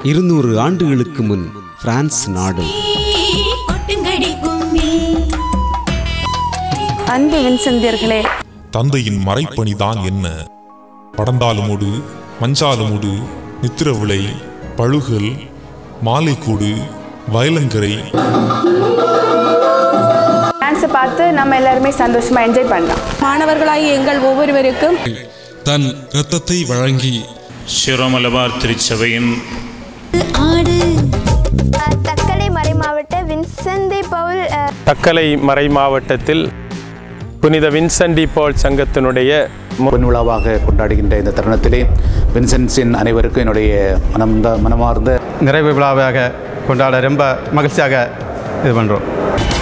இருநூறு ஆண்டுகளுக்கு முன் பிரான்ஸ் நாடு கொட்டுங்கடி கும்மி அன்பு வின்சந்தியர்களே தந்தையின் மறைப்பணிதான் என்ன படந்தாலுமுடு மஞ்சாலுமுடு நித்திரவிளை பழுகல் மாலைக்கூடு வயலங்கரை டான்ஸை பார்த்து நம்ம எல்லாருமே சந்தோஷமா என்ஜாய் பண்ணலாம் மாணவர்களாகிய எங்கள் ஒவ்வொருவருக்கும் தன் இரத்தத்தை வழங்கி சிரோமலபார் திருச்சபையின் ஆடு தக்கலை மறைமாவட்ட வின்சந்தி பவுல் அஹ், தக்கலை மறை மாவட்டத்தில் புனித வின்சென்டி போல் சங்கத்தினுடைய பொன் விழாவாக கொண்டாடுகின்ற இந்த தருணத்திலே வின்சென்ஸின் அனைவருக்கும் என்னுடைய மனம்த மனமார்ந்த நிறைவு விழாவாக கொண்டாட ரொம்ப மகிழ்ச்சியாக இது பண்ணுறோம்